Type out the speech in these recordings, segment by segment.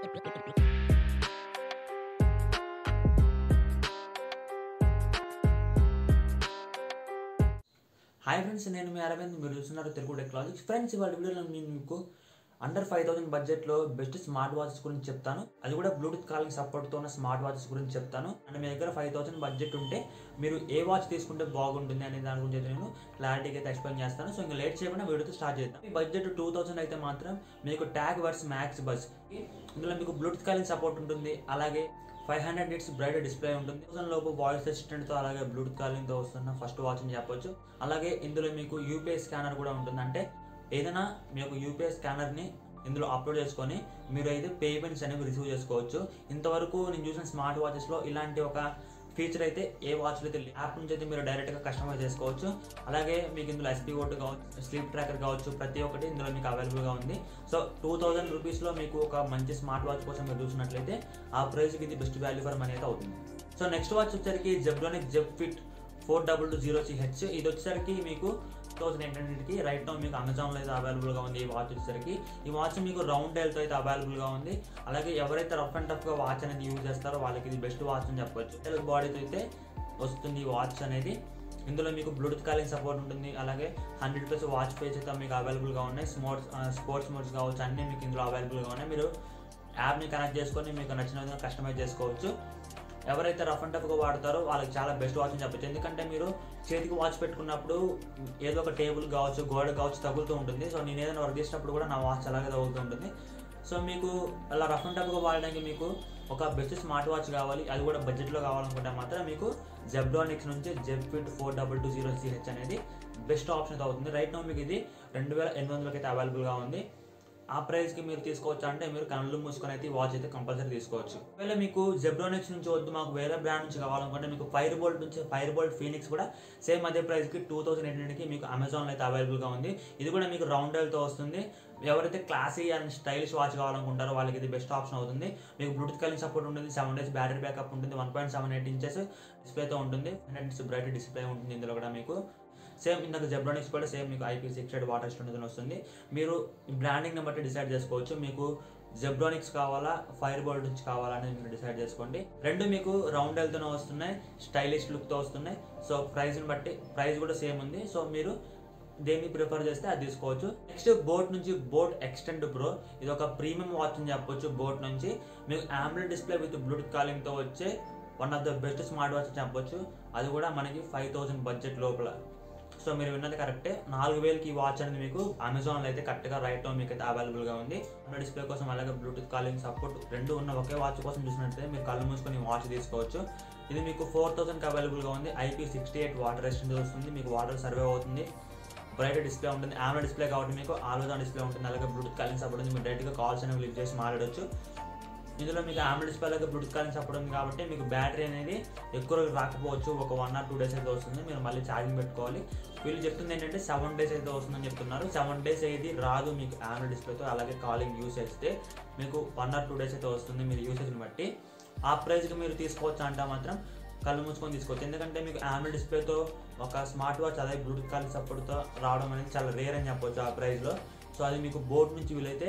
Hi friends నేను మీ అరవింద్ మీరు చూస్తున్నారు తెలుగు టెక్నాలజీ ఫ్రెండ్స్ ఇవాళ వీడియోలో నేను మీకు అండర్ ఫైవ్ థౌసండ్ బడ్జెట్లో బెస్ట్ స్మార్ట్ వాచెస్ గురించి చెప్తాను అది కూడా బ్లూటూత్ కాలింగ్ సపోర్ట్తో ఉన్న స్మార్ట్ వాచెస్ గురించి చెప్తాను అండ్ మీ దగ్గర ఫైవ్ థౌసండ్ బడ్జెట్ ఉంటే మీరు ఏ వాచ్ తీసుకుంటే బాగుంటుంది అనే దాని గురించి అయితే నేను క్లారిటీగా అయితే ఎక్స్ప్లెయిన్ చేస్తాను సో ఇంకా లేట్ చేయకుండా వీడియోతో స్టార్ట్ చేద్దాం మీ బడ్జెట్ టూ థౌసండ్ అయితే మాత్రం మీకు ట్యాగ్ వర్స్ మ్యాక్స్ బస్ ఇందులో మీకు బ్లూటూత్ కాలింగ్ సపోర్ట్ ఉంటుంది అలాగే five hundred nits bright display ఉంటుంది థౌసండ్ లోపు వాయిస్ అసిస్టెంట్తో అలాగే బ్లూటూత్ కాలింగ్తో వస్తున్న ఫస్ట్ వాచ్ అని చెప్పొచ్చు అలాగే ఇందులో మీకు యూపీఐ స్కానర్ కూడా ఉంటుంది అంటే ఏదైనా మీకు యూపీఐ స్కానర్ని ఇందులో అప్లోడ్ చేసుకొని మీరు అయితే పేమెంట్స్ అనేవి రిసీవ్ చేసుకోవచ్చు ఇంతవరకు నేను చూసిన స్మార్ట్ వాచెస్లో ఇలాంటి ఒక ఫీచర్ అయితే ఏ వాచ్లో అయితే యాప్ నుంచి అయితే మీరు డైరెక్ట్గా కస్టమైజ్ చేసుకోవచ్చు అలాగే మీకు ఇందులో ఎస్పీ ఓటు కావచ్చు స్లీప్ ట్రాకర్ కావచ్చు ప్రతి ఒక్కటి ఇందులో మీకు అవైలబుల్గా ఉంది సో టూ థౌజండ్ రూపీస్లో మీకు ఒక మంచి స్మార్ట్ వాచ్ కోసం మీరు చూసినట్లయితే ఆ ప్రైస్కి ఇది బెస్ట్ వాల్యూ ఫర్ మనీ అయితే అవుతుంది సో నెక్స్ట్ వాచ్ వచ్చేసరికి Zebronics Zeb fit four double two zero CH ఇది వచ్చేసరికి మీకు టూ థౌసండ్ ఎయిట్ హండ్రెడ్కి రైట్ నో మీకు అమెజాన్లో అయితే అవైలబుల్గా ఉంది ఈ వాచ్ వచ్చేసరికి ఈ వాచ్ మీకు రౌండ్ డైల్తో అయితే అవైలబుల్గా ఉంది అలాగే ఎవరైతే రఫ్ అండ్ టఫ్గా వాచ్ అనేది యూజ్ చేస్తారో వాళ్ళకి ఇది బెస్ట్ వాచ్ అని చెప్పొచ్చు డైల్ బాడీతో అయితే వస్తుంది ఈ వాచ్ అనేది ఇందులో మీకు బ్లూటూత్ కాలింగ్ సపోర్ట్ ఉంటుంది అలాగే హండ్రెడ్ ప్లస్ వాచ్ పేజ్ అయితే మీకు అవైలబుల్గా ఉన్నాయి స్పోర్ట్స్ స్పోర్ట్స్ మోడ్స్ కావచ్చు అన్నీ మీకు ఇందులో అవైలబుల్గా ఉన్నాయి మీరు యాప్ని కనెక్ట్ చేసుకొని మీకు నచ్చిన విధంగా కస్టమైజ్ చేసుకోవచ్చు ఎవరైతే రఫ్ అండ్ టఫ్గా వాడతారో వాళ్ళకి చాలా బెస్ట్ వాచ్ అని చెప్పచ్చు ఎందుకంటే మీరు చేతికి వాచ్ పెట్టుకున్నప్పుడు ఏదో ఒక టేబుల్ కావచ్చు గోడ కావచ్చు తగులుతూ ఉంటుంది సో నేను ఏదైనా వర్క్ చేసినప్పుడు కూడా నా వాచ్ అలాగే తగులుతూ ఉంటుంది సో మీకు అలా రఫ్ అండ్ టఫ్గా వాడడానికి మీకు ఒక బెస్ట్ స్మార్ట్ వాచ్ కావాలి అది కూడా బడ్జెట్లో కావాలనుకుంటే మాత్రం మీకు జెబ్డానిక్స్ నుంచి Zeb fit four double two zero CH అనేది బెస్ట్ ఆప్షన్ అయితే అవుతుంది రైట్ నో మీకు ఇది రెండు వేల ఎనిమిది వందలకి అయితే అవైలబుల్గా ఉంది ఆ ప్రైస్కి మీరు తీసుకోవచ్చు అంటే మీరు కళ్ళు మూసుకొని అయితే ఈ వాచ్ అయితే కంపల్సరీ తీసుకోవచ్చు ఒకవేళ మీకు జెబ్రోనిక్స్ నుంచి వద్దు మాకు వేరే బ్రాండ్ నుంచి కావాలనుకుంటే మీకు ఫైర్ బోల్ట్ నుంచి ఫైర్ బోల్ట్ ఫీనిక్స్ కూడా సేమ్ అదే ప్రైస్కి టూ థౌసండ్ ఎయిట్ హండ్రెడ్కి మీకు అమెజాన్లో అయితే అవైలబుల్గా ఉంది ఇది కూడా మీకు రౌండ్ తో వస్తుంది ఎవరైతే క్లాసీ అండ్ స్టైలిష్ వాచ్ కావాలనుకుంటారో వాళ్ళకి ఇది బెస్ట్ ఆప్షన్ అవుతుంది మీకు బ్లూటూత్ కాలింగ్ సపోర్ట్ ఉంటుంది సెవెన్ డేస్ బ్యాటరీ బ్యాకప్ ఉంటుంది one point seven eight inches డిస్ప్లేతో ఉంటుంది హండ్రెడ్ బ్రైట్ డిస్ప్లే ఉంటుంది ఇందులో కూడా మీకు సేమ్ ఇందాక జెబ్రానిక్స్ కూడా సేమ్ మీకు IP six eight water stone వస్తుంది మీరు బ్రాండింగ్ని బట్టి డిసైడ్ చేసుకోవచ్చు మీకు జెబ్రానిక్స్ కావాలా ఫైర్ బోల్ట్ నుంచి కావాలా అనేది మీరు డిసైడ్ చేసుకోండి రెండు మీకు రౌండ్ వెళ్తూనే వస్తున్నాయి స్టైలిష్ లుక్తో వస్తున్నాయి సో ప్రైస్ని బట్టి ప్రైస్ కూడా సేమ్ ఉంది సో మీరు దేన్ని ప్రిఫర్ చేస్తే అది తీసుకోవచ్చు నెక్స్ట్ బోట్ నుంచి బోట్ ఎక్స్టెండ్ ప్రో ఇది ఒక ప్రీమియం వాచ్ అని చెప్పొచ్చు బోట్ నుంచి మీకు ఆమ్లెట్ డిస్ప్లే విత్ బ్లూటూత్ కాలింగ్తో వచ్చే one of the best smart watch చెప్పొచ్చు అది కూడా మనకి ఫైవ్ థౌసండ్ బడ్జెట్ లోపల సో మీరు విన్నది కరెక్టే నాలుగు వేలకి ఈ వాచ్ అనేది మీకు అమెజాన్లో అయితే కరెక్ట్గా రైట్ మీకు అయితే అవైలబుల్గా ఉంది అన్న డిస్ప్లే కోసం అలాగే బ్లూటూత్ కాలింగ్ సపోర్ట్ రెండు ఉన్న ఒకే వాచ్ కోసం చూసినట్లయితే మీరు కళ్ళు మూసుకొని వాచ్ తీసుకోవచ్చు ఇది మీకు ఫోర్ థౌసండ్కి అవైలబుల్గా ఉంది IP sixty eight water resistant వస్తుంది మీకు వాటర్ సర్వే అవుతుంది బ్రైట్ డిస్ప్లే ఉంటుంది ఆమె డిస్ప్లే కాబట్టి మీకు ఆల్వేజ్ ఆన్ డిస్ప్లే ఉంటుంది అలాగే బ్లూటూత్ కాలింగ్ సపోర్ట్ ఉంది మీరు డైరెక్ట్గా కాల్స్ అనేవి లిఫ్ట్ చేసి మాట్లాడవచ్చు ఇందులో మీకు ఆమె డిస్ప్లే అలాగే బ్లూటూత్ కాలింగ్ సపోర్ట్ ఉంది కాబట్టి మీకు బ్యాటరీ అనేది ఎక్కువ రోజులు రాకపోవచ్చు ఒక వన్ ఆర్ టూ డేస్ అయితే వస్తుంది మీరు మళ్ళీ ఛార్జింగ్ పెట్టుకోవాలి వీళ్ళు చెప్తుంది ఏంటంటే సెవెన్ డేస్ అయితే వస్తుందని చెప్తున్నారు సెవెన్ డేస్ అయితే రాదు మీకు ఆమె డిస్ప్లేతో అలాగే కాలింగ్ యూస్ చేస్తే మీకు వన్ ఆర్ టూ డేస్ అయితే వస్తుంది మీరు యూసేజ్ని బట్టి ఆ ప్రైస్కి మీరు తీసుకోవచ్చు అంటే మాత్రం కళ్ళు మూసుకొని తీసుకోవచ్చు ఎందుకంటే మీకు ఆమె డిస్ప్లేతో ఒక స్మార్ట్ వాచ్ అదే బ్లూటూత్ కాలింగ్ సపోర్ట్తో రావడం అనేది చాలా రేర్ అని చెప్పొచ్చు ఆ ప్రైస్లో సో అది మీకు బోర్డ్ నుంచి వీలైతే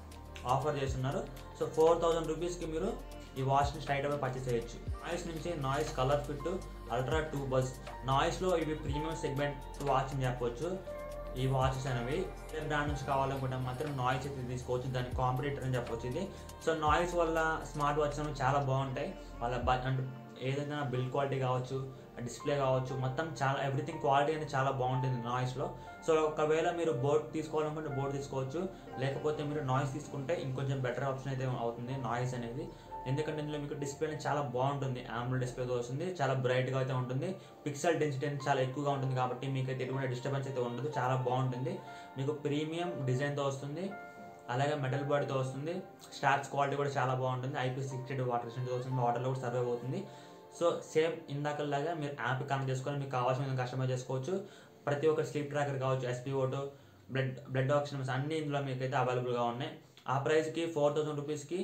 ఆఫర్ చేస్తున్నారు సో ఫోర్ థౌజండ్ రూపీస్కి మీరు ఈ వాచ్ని స్ట్రైట్ అవే పర్చేస్ చేయొచ్చు నాయిస్ నుంచి Noise ColorFit Ultra two Buzz నాయిస్లో ఇవి ప్రీమియం సెగ్మెంట్ వాచ్ అని చెప్పొచ్చు ఈ వాచెస్ అనేవి ఏ బ్రాండ్ నుంచి కావాలనుకుంటే మాత్రం నాయిస్ అయితే తీసుకోవచ్చు దాని కాంపిటేటర్ అని చెప్పొచ్చు ఇది సో నాయిస్ వల్ల స్మార్ట్ వాచ్ అనేవి చాలా బాగుంటాయి వాళ్ళ బ అంటే ఏదైనా బిల్డ్ క్వాలిటీ కావచ్చు డిస్ప్లే కావచ్చు మొత్తం చాలా ఎవ్రీథింగ్ క్వాలిటీ అనేది చాలా బాగుంటుంది నాయిస్లో సో ఒకవేళ మీరు బోర్డ్ తీసుకోవాలనుకుంటే బోర్డ్ తీసుకోవచ్చు లేకపోతే మీరు నాయిస్ తీసుకుంటే ఇంకొంచెం బెటర్ ఆప్షన్ అయితే అవుతుంది నాయిస్ అనేది ఎందుకంటే ఇందులో మీకు డిస్ప్లే అనేది చాలా బాగుంటుంది ఆమ్లో డిస్ప్లేతో వస్తుంది చాలా బ్రైట్గా అయితే ఉంటుంది పిక్సెల్ డెన్సిటీ అనేది చాలా ఎక్కువగా ఉంటుంది కాబట్టి మీకు అయితే ఎటువంటి డిస్టర్బెన్స్ అయితే ఉండదు చాలా బాగుంటుంది మీకు ప్రీమియం డిజైన్తో వస్తుంది అలాగే మెటల్ బాడీతో వస్తుంది స్టార్స్ క్వాలిటీ కూడా చాలా బాగుంటుంది ఐపీ సిక్స్టీ వాటర్ రెసిస్టెంట్ వస్తుంది వాటర్లో కూడా సర్వే అవుతుంది సో సేమ్ ఇందాకలాగా మీరు యాప్ కనెక్ట్ చేసుకొని మీకు కావాల్సిన విధంగా కస్టమైజ్ చేసుకోవచ్చు ప్రతి ఒక్క స్లీప్ ట్రాకర్ కావచ్చు SpO2 blood blood oxygens అన్నీ ఇందులో మీకు అయితే అవైలబుల్గా ఉన్నాయి ఆ ప్రైస్కి ఫోర్ థౌసండ్ రూపీస్కి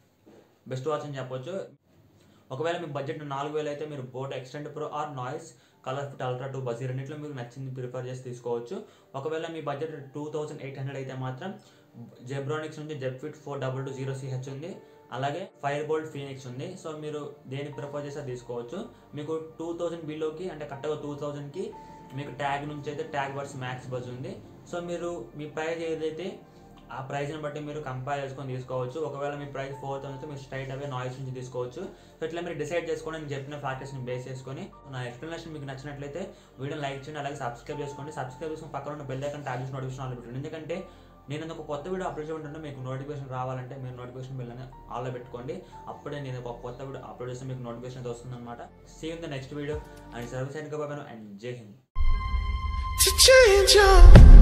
బెస్ట్ వాచ్ అని చెప్పొచ్చు ఒకవేళ మీ బడ్జెట్ నాలుగు వేలు అయితే మీరు boAt Xtend pro or Noise ColorFit Ultra two Buzz ఈ రెండింటిలో మీకు నచ్చింది ప్రిఫర్ చేసి తీసుకోవచ్చు ఒకవేళ మీ budget two thousand eight hundred అయితే మాత్రం జెబ్రానిక్స్ నుంచి Zeb fit four double two zero CH ఉంది అలాగే ఫైర్ బోల్ట్ ఫీనిక్స్ ఉంది సో మీరు దేని ప్రిఫర్ చేస్తే తీసుకోవచ్చు మీకు టూ థౌజండ్ బిలోకి అంటే కరెక్ట్గా టూ థౌజండ్కి మీకు ట్యాగ్ నుంచి అయితే ట్యాగ్ వర్స్ మ్యాక్స్ బజ్ ఉంది సో మీరు మీ ప్రైస్ ఏదైతే ఆ ప్రైస్ని బట్టి మీరు కంపేర్ చేసుకొని తీసుకోవచ్చు ఒకవేళ మీ ప్రైస్ ఫోర్ థౌసండ్ మీరు స్ట్రైట్ అవే నాయిస్ నుంచి తీసుకోవచ్చు సో ఇట్లా మీరు డిసైడ్ చేసుకొని నేను చెప్పిన ఫ్యాక్టర్స్ని బేస్ చేసుకొని నా ఎక్స్ప్లెనేషన్ మీకు నచ్చినట్లయితే వీడియో లైక్ చేయండి అలాగే సబ్స్క్రైబ్ చేసుకోండి సబ్స్క్రైబ్ చేసుకుని పక్కన ఉన్న బెల్ ఐకన్ ట్యాబ్ చేసి నోటిఫికేషన్ ఆల్ పెట్టండి ఎందుకంటే నేను ఒక కొత్త వీడియో అప్లోడ్ చేయమంటే మీకు నోటిఫికేషన్ రావాలంటే మీరు నోటిఫికేషన్ బిల్ అని ఆల్లో పెట్టుకోండి అప్పుడే నేను ఒక కొత్త వీడియో అప్లోడ్ చేస్తే మీకు నోటిఫికేషన్ అయితే వస్తుంది అనమాట see in the next video and service and and Jai Hind to change up.